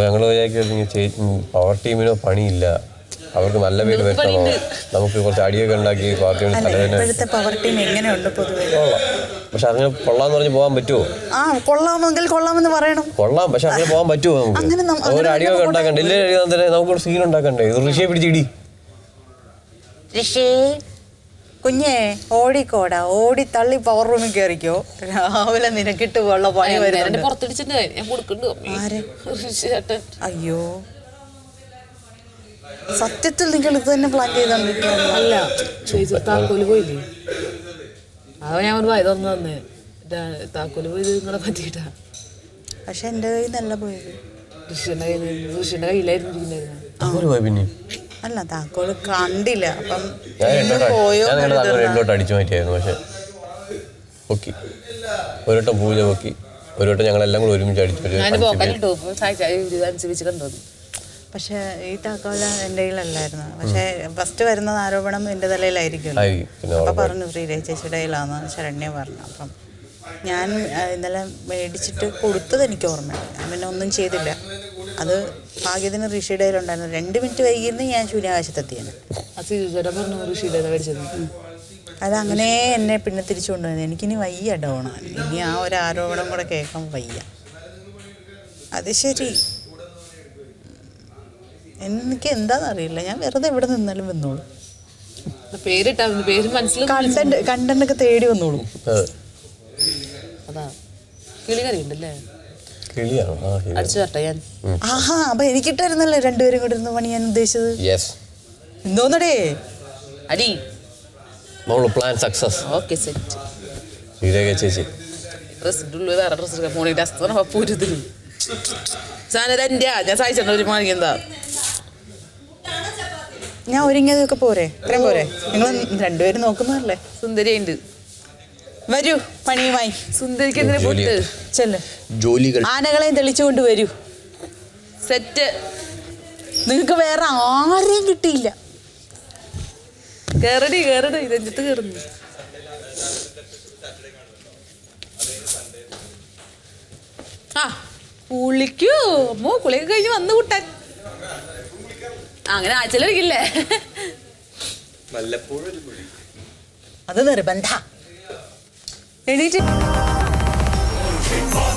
അപ്പോൾ ഞങ്ങൾ വിചാരിക്കും പവർ ടീമിനോ പണിയില്ല അവർക്ക് നല്ല പേര് വരുത്തണോ നമുക്ക് കുറച്ച് അടിയൊക്കെ ഉണ്ടാക്കി പാർട്ടിയുടെ അല്ല തലവേദന ഇപ്പോഴത്തെ പവർ ടീം എങ്ങനെയുണ്ട് പൊതുവെ കൊള്ളാം പക്ഷെ അങ്ങനെ കൊള്ളാന്ന് പറഞ്ഞ് പോകാൻ പറ്റുമോ ആ കൊള്ളാമെങ്കിൽ കൊള്ളാമെന്ന് പറയണം കൊള്ളാം പക്ഷെ അങ്ങനെ പോകാൻ പറ്റുമോ അങ്ങനെ നം- നമുക്ക് ഒരു അങ്ങനെ അടിയൊക്കെ ഉണ്ടാക്കണ്ടേ ഇല്ലേ തന്നെ നമുക്കൊരു സീൻ ഉണ്ടാക്കണ്ടേ ഇത് ഋഷിയെ പിടിച്ചിടി ഋഷി കുഞ്ഞേ ഓടിക്കോടാ ഓടി തള്ളി പവർ റൂമിൽ കയറിക്കോ രാവിലെ നിനക്കിട്ട് ഉള്ള പണി എന്നെ വരുന്നുണ്ട് പുറത്തിടിച്ചിട്ട് ഞാൻ കൊടുക്കുന്നുണ്ട് ആര്? ചേട്ടൻ അയ്യോ സത്യത്തിൽ നിങ്ങൾ ഇത് തന്നെ പ്ലാൻ ചെയ്തോണ്ടിരിക്കുകയാണ് അല്ല ചേച്ചി താക്കോല് പോയില്ലേ അത് ഞാൻ ഒരു വയ തുറന്നു തന്നെ താക്കോല് പോയത് നിങ്ങളെ പറ്റിയിട്ടാ പക്ഷെ എൻ്റെ കയ്യിൽ നിന്നല്ല പോയത് ഋഷിയുടെ കയ്യിൽ ഋഷിയുടെ കയ്യിലായിരുന്നു ഇരിക്കുന്നായിരുന്നു ഒരു പോയി പിന്നെ അല്ല താക്കോല് കണ്ടില്ല അപ്പം ഞാൻ ഇന്ന് രണ്ടോട്ട് പോയോ ഞാൻ നിങ്ങളുടെ താങ്കൾ എന്നൊരു രണ്ടോട്ട് അടിച്ചു മാറ്റിയായിരുന്നു പക്ഷെ പൊക്കി ഒരു വട്ടം പൂജ പൊക്കി ഒരു വട്ടം ഞങ്ങളെല്ലാം കൂടെ ഒരുമിച്ച് അടിച്ചു ഒരു ഞാൻ അഞ്ച് പേര്. പോക്കലിട്ടു അനുസരിച്ച് കണ്ടത് പക്ഷെ ഈ താക്കോല എൻ്റെ കയ്യിലല്ലായിരുന്നു പക്ഷെ ഫസ്റ്റ് വരുന്നത് ആരോപണം എൻ്റെ തലയിലായിരിക്കും ആയിരിക്കും. പിന്നെ അപ്പൊ ഉറപ്പായിട്ടും. പറഞ്ഞു ശ്രീരേഖ ചേച്ചിയുടെ കയ്യിലാന്ന് ശരണ്യ പറഞ്ഞു അപ്പം ഞാൻ ആ, ഇന്നലെ മേടിച്ചിട്ട് കൊടുത്തത് എനിക്ക് ഓർമ്മയില്ല ഞാൻ പിന്നെ ഒന്നും ചെയ്തില്ല അത് ഭാഗ്യത്തിന് ഋഷിയുടെ കയ്യിലുണ്ടായിരുന്നു രണ്ട് മിനിറ്റ് വൈകിയിരുന്ന് ഞാൻ ശൂന്യാകാശത്തെത്തിയാണ് ആ സീജു ചേട്ടൻ പറഞ്ഞു ഋഷിയുടെ മേടിച്ചത് അത് അങ്ങനെ എന്നെ പിന്നെ തിരിച്ചു കൊണ്ടുവന്നത് എനിക്കിനി വയ്യ ഡൗണാൻ ഇനി ആ ഒരു ആരോപണം കൂടെ കേൾക്കാൻ വയ്യ അത് ശരി എനിക്ക് എന്താണെന്നറിയില്ല ഞാൻ വെറുതെ എവിടെ നിന്നാലും വന്നോളൂ പേരിട്ടാ മതി. പേര് മനസ്സിൽ കണ്ടന്റ് കണ്ടന്റ് ഒക്കെ തേടി വന്നോളൂ അതെ. അതാ കിളി കറി ഉണ്ടല്ലേ കിളിയാണോ ആ ശരി അടിച്ചു തരട്ടെ ഞാൻ ആഹാ അപ്പൊ എനിക്കിട്ടായിരുന്നല്ലേ രണ്ടുപേരും കൂടെ ഇരുന്ന് പണി ഞാൻ ഉദ്ദേശിച്ചത് യെസ് എന്തോന്നടേ അടി നമ്മൾ plan success okay set Sreerekha ചേച്ചി ഡ്രസ് ഉള്ളു വേറെ ഡ്രസ് എടുക്കാൻ പോണി ഡ്രസ് പറഞ്ഞ പൂരത്തിന് സാധനം ഇത് എന്റെയാ ഞാൻ സഹിച്ചിട്ടുണ്ട് ഒരു മാണിക്ക് എന്താ ഞാൻ ഒരുങ്ങിയതൊക്കെ പോരെ ഇത്രയും പോരെ നിങ്ങൾ രണ്ടുപേരും നോക്കുന്നതല്ലേ സുന്ദരിയുണ്ട് വരൂ പണിയുമായി സുന്ദരിക്ക് എന്തിനാ ജോലി പൊട്ട് ചെല്ല് ജോലികൾ ആനകളെയും തെളിച്ചുകൊണ്ട് വരൂ സെറ്റ് നിങ്ങൾക്ക് വേറെ ആരെയും കിട്ടിയില്ല കേറടി കേറടി രഞ്ജിത്ത് കേറുന്നു ആ കുളിക്കൂ അമ്മോ കുളിയൊക്കെ കഴിഞ്ഞ് വന്ന് കൂട്ടാൻ അങ്ങനെ ആഴ്ചയിലൊരിക്കില്ലേ അത് നിർബന്ധ എണീറ്റ്